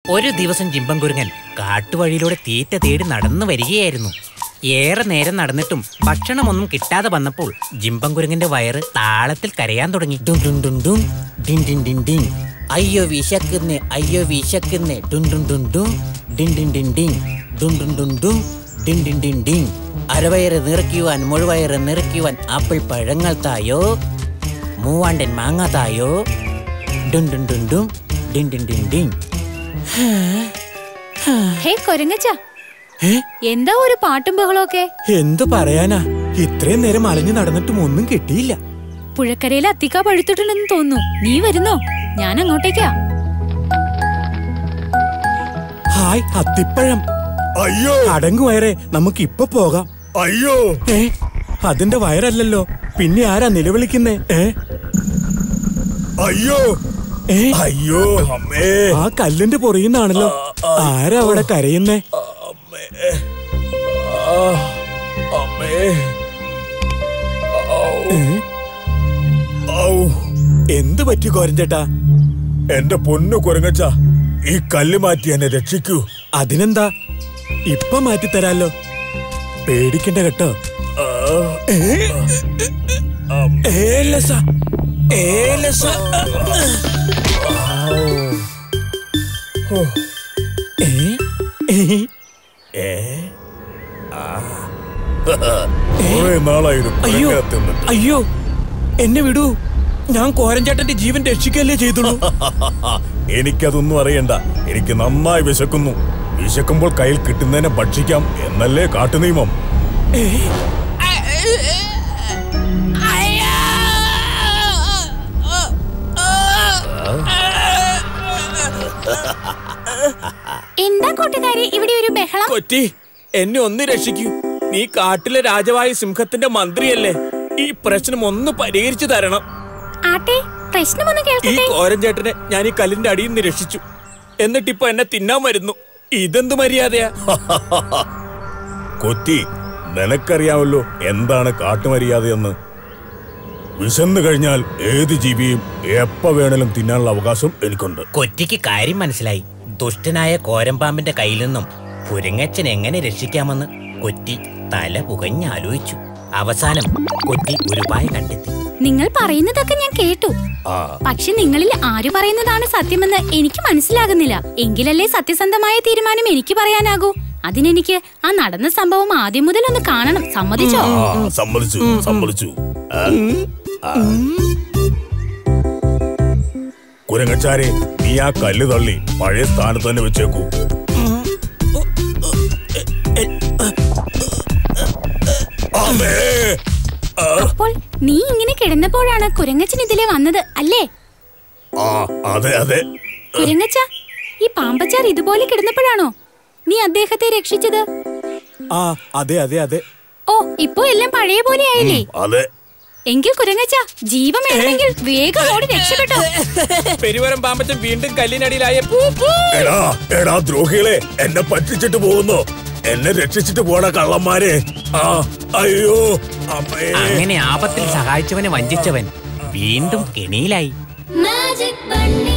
ഒരു ദിവസം ജിമ്പൻകുരുങ്ങൻ കാട്ടുവഴിയിലൂടെ തീറ്റ തേടി നടന്നു വരികയായിരുന്നു ഏറെ നേരം നടന്നിട്ടും ഭക്ഷണമൊന്നും കിട്ടാതെ വന്നപ്പോൾ ജിമ്പൻകുരുങ്ങന്റെ വയറ് താളത്തിൽ കരയാൻ തുടങ്ങി ഡും ഡും ഡും ഡും ഡിൻ ഡിൻ ഡിൻ ഡിൻ അയ്യോ വിശക്കുന്നേ അയ്യോ വിശക്കുന്നേ ഡും ഡും ഡും ഡും ഡിൻ ഡിൻ ഡിൻ ഡിൻ ഡും ഡും ഡും ഡും ഡിൻ ഡിൻ ഡിൻ ഡിൻ അരവയറ് നിറയ്ക്കുവാൻ മുഴുവയറ് നിറയ്ക്കുവാൻ ആപ്പിൾ പഴങ്ങൾ തായോ മൂവാണ്ടൻ മാങ്ങ തായോ ഡും ഡും ഡും ഡും ഡിൻ ഡിൻ ഡിൻ ഡിൻ ഹേ കൊരങ്ങച്ച ഏ? എന്താ ഒരു പാട്ടും ബഹളമൊക്കെ എന്തു പറയാനാ ഇത്രയും നേരം അലഞ്ഞു നടന്നിട്ടും ഒന്നും കിട്ടിയില്ല പുഴക്കരയിൽ അത്തിക്ക പഴുത്തിട്ടുണ്ടെന്ന് തോന്നുന്നു നീ വരുന്നോ ഞാൻ അങ്ങോട്ടേക്കാ ഹായ് അത്തിപ്പഴം അയ്യോ അടങ്ങു വയറേ നമുക്ക് ഇപ്പൊ പോകാം അയ്യോ ഏ അതിന്റെ വയറല്ലല്ലോ പിന്നെ ആരാ നിലവിളിക്കുന്നേ ഏ അയ്യോ ഏ അയ്യോ അമ്മേ ആ കല്ലിന്റെ പൊറിയുന്നാണല്ലോ ആരാ അവിടെ കരയുന്നേ അമ്മേ ആ, അമ്മേ ഔ, ഏ? ഔ. എന്ത് പറ്റി കോരഞ്ചേട്ടാ എന്റെ പൊന്നു കുരങ്ങച്ച ഈ കല്ല് മാറ്റി എന്നെ രക്ഷിക്കൂ അതിനെന്താ ഇപ്പൊ മാറ്റിത്തരാലോ പേടിക്കണ്ട കേട്ടോ ആ, ഏ? ഏ, ലസ. ഏ, ലസ. ഓ, ഏ? ഏ? ഏ? ആ. കുറെ നാളായിരുന്നു അയ്യോ കുരങ്ങ തിന്നിട്ട് അയ്യോ എന്നെ വിടൂ ഞാൻ കോരഞ്ചേട്ടന്റെ ജീവൻ രക്ഷിക്കല്ലേ ചെയ്തുള്ളൂ എനിക്കതൊന്നും അറിയണ്ട എനിക്ക് നന്നായി വിശക്കുന്നു വിശക്കുമ്പോൾ കയ്യിൽ കിട്ടുന്നതിനെ ഭക്ഷിക്കാം എന്നല്ലേ കാട്ടുനിയമം ഏ? എന്താ കൂട്ടുകാരി ഇവിടെ ഒരു ബഹളം കൊറ്റി എന്നെ ഒന്ന് രക്ഷിക്കൂ നീ കാട്ടിലെ രാജവായ സിംഹത്തിന്റെ മന്ത്രിയല്ലേ ഈ പ്രശ്നം ഒന്ന് പരിഹരിച്ചു തരണം ആട്ടെ പ്രശ്നമൊന്ന് ഈ കേൾക്കട്ടെ കോരഞ്ചേട്ടനെ ഞാൻ ഈ കല്ലിന്റെ അടിയിൽ നിന്ന് രക്ഷിച്ചു എന്നിട്ടിപ്പൊ എന്നെ തിന്നാൻ വരുന്നു ഇതെന്ത് മര്യാദയാ കൊത്തി നിനക്കറിയാമല്ലോ എന്താണ് കാട്ടുമര്യാദയെന്ന് വിശന്നു കഴിഞ്ഞാൽ ഏത് ജീവിയും എപ്പ വേണേലും തിന്നാനുള്ള അവകാശം എനിക്കുണ്ട് കൊറ്റിക്ക് കാര്യം മനസ്സിലായി ദുഷ്ടനായ കോരമ്പാമ്പിന്റെ കയ്യിൽ നിന്നും കുരങ്ങച്ചൻ എങ്ങനെ രക്ഷിക്കാമെന്ന് കൊറ്റി തല പുകഞ്ഞാലോചിച്ചു അവസാനം കൊറ്റി ഒരു പായ കണ്ടെത്തി നിങ്ങൾ പറയുന്നതൊക്കെ ഞാൻ കേട്ടു ആ പക്ഷെ നിങ്ങളിൽ ആര് പറയുന്നതാണ് സത്യമെന്ന് എനിക്ക് മനസ്സിലാകുന്നില്ല എങ്കിലല്ലേ സത്യസന്ധമായ തീരുമാനം എനിക്ക് പറയാനാകൂ അതിനെനിക്ക് ആ നടന്ന സംഭവം ആദ്യം മുതൽ ഒന്ന് കാണണം സമ്മതിച്ചോ ആ സമ്മതിച്ചു സമ്മതിച്ചു ആ, ആ. കുരങ്ങച്ചാരെ നീ ആ കല്ല് തള്ളി പഴയ സ്ഥാനത്ത് തന്നെ വെച്ചേക്കൂ അമ്മേ ആ, അപ്പോൾ നീ ഇങ്ങനെ കിടന്നപ്പോഴാണ് കുരങ്ങച്ചൻ ഇതിലെ വന്നത് അല്ലേ ആ അതെ അതെ കുരങ്ങച്ച ഈ പാമ്പച്ചാർ ഇതുപോലെ കിടന്നപ്പോഴാണോ നീ അദ്ദേഹത്തെ രക്ഷിച്ചത് ആ അതെ അതെ അതെ ഓ ഇപ്പോ എല്ലാം പഴയ പോലെ ആയില്ലേ അതെ എങ്കിൽ കുരങ്ങച്ച ജീവൻ വേണമെങ്കിൽ വേഗം ഓടി രക്ഷപ്പെട്ടോ പെരുവരം പാമ്പച്ചൻ വീണ്ടും കല്ലിനടിയിലായ എടാ എടാ ദ്രോഹികളെ എന്നെ പറ്റിച്ചിട്ട് പോകുന്നു എന്നെ രക്ഷിച്ചിട്ട് പോടാ കള്ളന്മാരെ ആ അയ്യോ അമ്മേ അങ്ങനെ ആപത്തിൽ സഹായിച്ചവനെ വഞ്ചിച്ചവൻ വീണ്ടും കെണിയിലായി Magic Bunny.